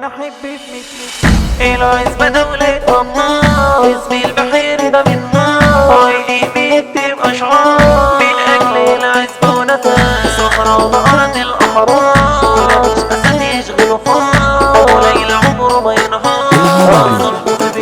انا احب في مثلك العزبة دولة الله اسمي البحير ده من نار عيني بيكتب اشعار من اجل العزبة ونفس صحراء ارض الاحرار مفيش اسد يشغل فار وليل عمره ما ينهار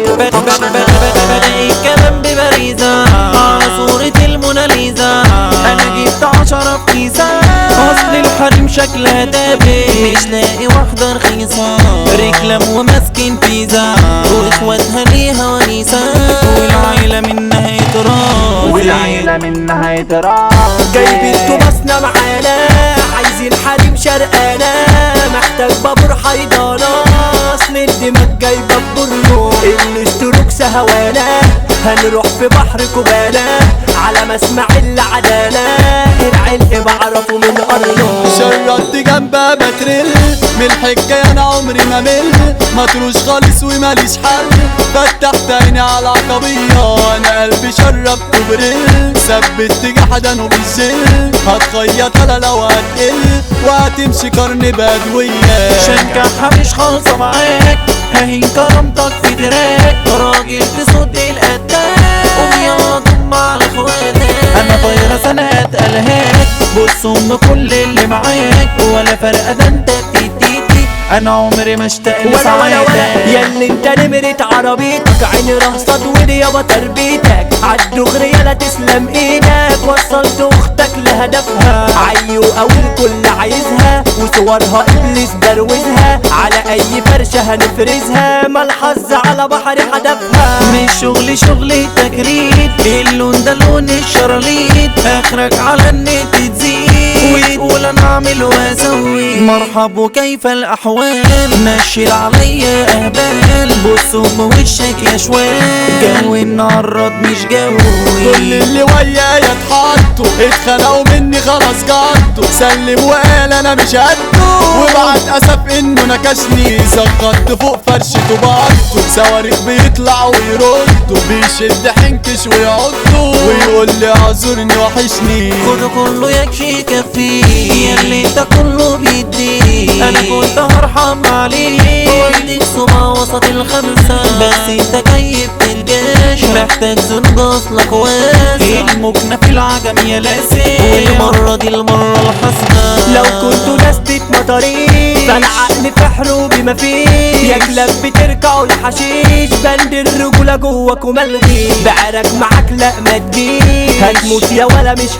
بلاقي كلام ببريزة على صورة الموناليزا انا جبت عشرة في كيسة اصل الحريم شكلها دابي مش لاقي واحدة رخيصة ركلام وماسكين بيزا واخواتها ليها ونيسة والعيلة منها يتراضي والعيلة منها يتراضي جايبين تماسنا معانا عايزين حريم شرقانا محتاج بابور حيضانة اصل الدماغ جايبة ببرنو الاشتروك سهوانا هنروح في بحر كوبانا على مسمع العدالة العلق بعرفه من قرنه شردت جنبها بترل من الحكاية انا عمري ما مل مطروش خالص وماليش حل فتحت عيني على العقبية انا قلبي شربت برل ثبت جحدا وبالجل هتخيط انا لو هتقل وهتمشي قرن بدوية شنكحها مش خالصة معاك ههين كرامتك في تراك راجل تصد القتال قوم يلا ضم على اخواتك انا طايرة سنة الهاك بص ام كل اللي معاك ولا فرق ده انت بتديتي انا عمري ما اشتاق ولا ولا ولا لسعادتك ياللي انت نمرة عربيتك عيني رهصة ودي يابا تربيتك عالدغري يالا تسلم ايدك وصلت اختك لهدفها عيو او الكل عايزها وصورها ابليس دروزها على اي فرشة هنفرزها ما الحظ على بحر حدفها مش شغلي شغلي تجريد اللون ده لون الشراليط اخرك على النت تزيد وتقول انا اعمل واسوي مرحب وكيف الاحوال نشل عليا اهبال بص ام وشك يا شوال جو النهارد مش كل جوي اللي ويايا اتحطوا اتخنقوا مني خلاص جطوا سلم وقال انا مش قده وبعد اسف انه نكشني سقطت فوق فرشته بعضه صواريخ بيطلعوا ويردوا بيشد حنكش ويعضوا ويقول لي اعذرني وحشني خده كله يكفي يكفي ياللي انت كله بيدي انا كنت هرحم عليك وديك سما وسط الخمسة بس انت جاي بتلجاش محتاج زنج اصلك واسع المكنة في العجم يا لاسع والمرة دي المرة الحاسمة لو كنتوا ناس مطريش فالعقل فحره بما فيه يا كلاب بتركعوا الحشيش بند الرجولة جواك وملغي بعرك معاك لا ما تجيش هتموت يا ولا مش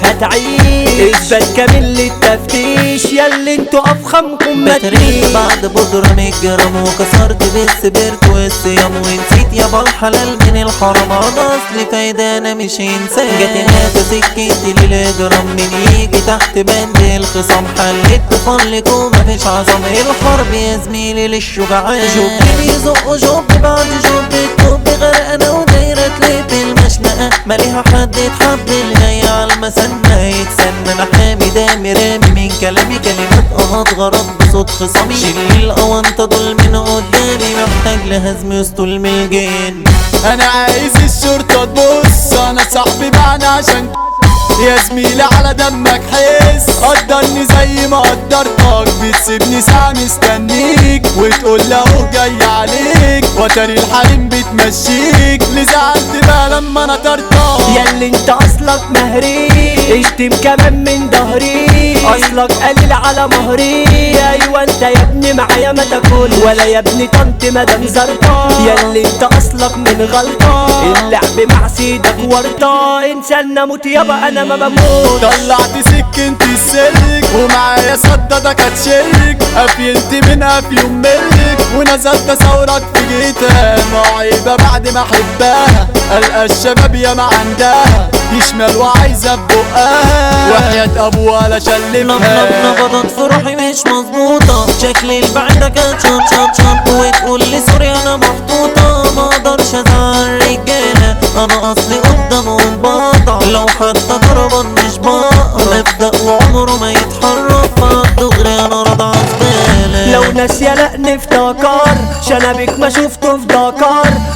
هتعيش اثبات كامل للتفتيش ياللي انتوا افخمكم ما بتريق تريش بعد بودرة مية جرام وكسرت بالسبرت والصيام ونسيت يابا الحلال من الحرام انا اصل فايدة انا مش انسان جت هات سكتي للجرام من يجي تحت بند الخصام حلت تفلك ومفيش عظام الحرب يا زميلي للشجعان جوب بيزق جوب بعد جوب التوب غرقانة ودايرة تلف المشنقة ماليها حد يتحب الجاي على المسنة يتسنى انا حامي دامي رامي من كلامي كلمات اهات غرض بصوت خصامي شيل الاونطة دول من قدامي محتاج لهزم يسطول من الجن انا عايز الشرطة تبص انا صاحبي معنا عشان يا زميلي على دمك حس قدرني زي ما قدرتك بتسيبني ساعة مستنيك وتقول له جاي عليك وتري الحريم بتمشيك اللي زعلت بقى لما انا طرتك ياللي انت اصلك مهري اشتم كمان من ظهري اصلك قليل على مهري ايوه انت يا ابني معايا ما تاكل ولا يا ابني طنط مدام زرطة ياللي انت اصلك من غلطة اللعب مع سيدك ورطة انسان نموت يابا انا ما بموت طلعت سكنتي السلك ومعايا صدى كانت شرك افيلت من افيوم ملك ونزلت ثورك في جيتها معيبة بعد ما احبها القى الشباب يا ما عندها يشمل وعايزة ببقها وحياة ابوها لا نب نب شلفها نبضت في روحي مش مظبوطة شكلي البعيدة كانت شط شط شط وتقول لي سوري انا محطوطة ما اقدرش ازعل رجالة انا اصلي قدامهم بقطع لو حتى ضربان مش بقى مبدأ وعمره ما يتحرك فالدغري انا راضي عزبالة لو ناس يلق نفتكر شنبك ما شفته في دكار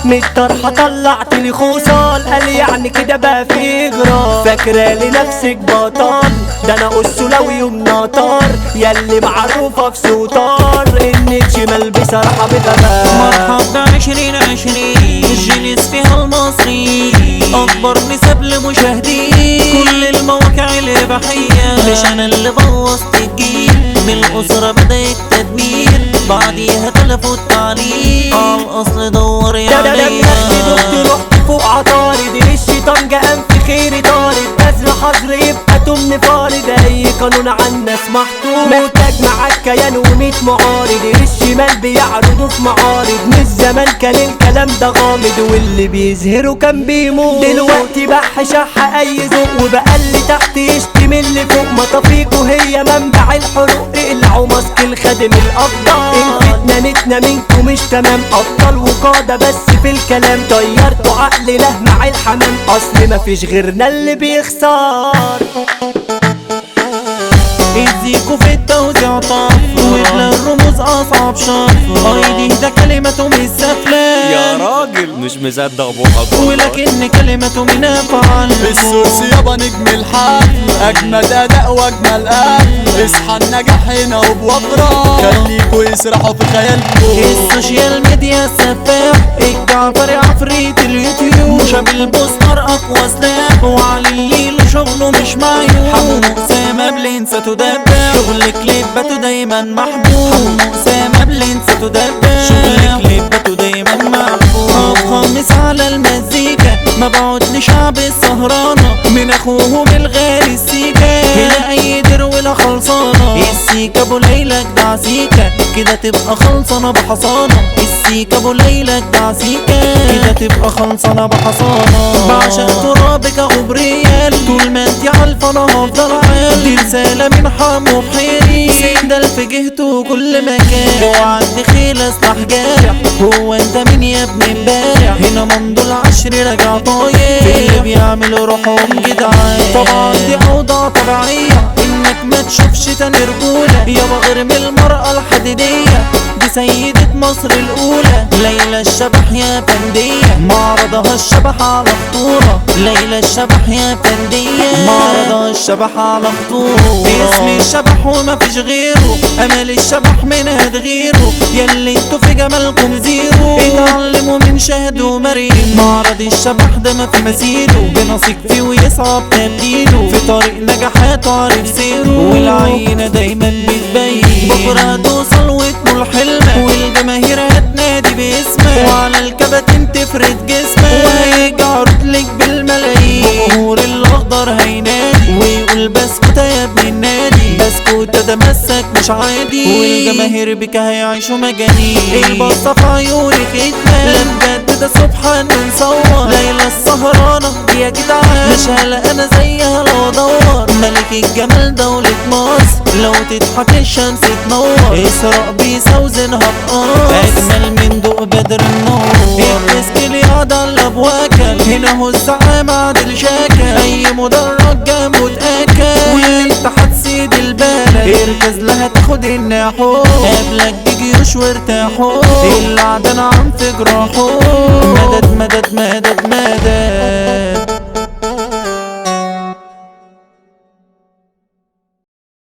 من الطرحة طلعت لي خوصال قال يعني كده بقى في غرام فاكرة لنفسك بطل ده انا قصلاوي ومناطر ياللي معروفة في سوطار انك شمال بصراحة بغباء مرحب بعشرين عشرين جلس فيها المصري أكبر نسب لمشاهدين كل المواقع الإباحية مش أنا اللي بوظت الجيل من الأسرة بدأ التدمير بعديها تلفوا التعليم على الأصل دور يا ده ده ده عليا بجد دكت رحت فوق عطارد الشيطان جاء في خيري طارد بذر حظر يبقى تمن فارد اي قانون على الناس محطوط محتاج معاك كيان وميت معارض الشمال بيعرضوا في معارض مش زمان كان الكلام ده غامض واللي بيظهره كان بيموت دلوقتي بح شح اي ذوق وبقى اللي تحت يشتم اللي فوق مطافيكوا هي منبع الحروق اقلعوا ماسك الخادم الافضل الفتنة نتنا منكم مش تمام ابطال وقادة بس في الكلام طيرتوا عقل له مع الحمام اصل مفيش غيرنا اللي بيخسر ايديكوا في التوزيع طف وبلا الرموز اصعب شرف ايدي ده كلمته مش سفلة راجل مش مصدق بوحك ولكن كلمته من افعال السورس يابا نجم الحفل اجمد اداء واجمل قفل اصحى النجاح هنا وبوفرة خليكوا يسرحوا في خيالكوا السوشيال ميديا السفاح الجعفري عفريت اليوتيوب شاب البوستر اقوى سلاح وعلي الليل شغله مش معيوب حمو اسامه بلينسة تدبح شغل كليباته دايما محبوب حمو اسامه بلينسة تدبح شغل كليباته دايما محبوب خامس على المزيكا مبعوت لشعب السهرانة من اخوهم الغالي السيكا هنا اي در ولا خلصانة السيكا ابو ليلى جدع سيكا كده تبقى خلصانة بحصانة السيكا ابو ليلى جدع سيكا كده تبقى خلصانة بحصانة بعشق ترابك غبريال طول ما انت عالفة انا هفضل عال دي رسالة من حمو بحيري سندل في جهته كل مكان اوعى دخيل اسلح جارح هو انت مين يا ابن امبارح هنا ممدو العشر راجع طاير في اللي بيعملوا روحهم جدعان طبعا دي اوضاع طبيعية انك ما تشوفش تاني رجولة يابا غير من المرأة الحديدية دي سيدة مصر الأولى ليلى الشبح يا فندية معرضها الشبح على خطورة ليلى الشبح يا فندية معرضها الشبح على خطورة اسمي الشبح وما فيش غيره أمل الشبح من هاد غيره ياللي انتوا في جمالكم زيرو اتعلموا من شهد ومريم معرض الشبح ده ما في مثيله بنثق فيه ويصعب تبديله في طريق نجاحاته عارف سيره والعينة دايما بتبين بكرة توصل وتنول حلمك والجماهير هتنادي باسمك وعلى الكباتن تفرد جسمك وهيجي عروض لك بالملايين جمهور الاخضر هينادي ويقول بسكوتة يا ابن النادي بسكوتة ده مسك مش عادي والجماهير بك هيعيشوا مجانين البصة في عيونك اتنام لا بجد ده سبحان نصور ليلى السهرانة يا جدعان مش هلا انا زيها لو ادور ملك الجمال دولة مصر لو تضحك الشمس تنور اسراء بيسا وزنها بقار اجمل من ضوء بدر النور الديسك اللي قعد على الابواكل هنا هو الزعامة عادل شاكل اي مدرج جنبه اتاكل وانت هتسيد البلد اركز لها تاخد النحو قبلك بجيوش وارتاحوا اللي عدنا عم في جراحه مدد مدد مدد مدد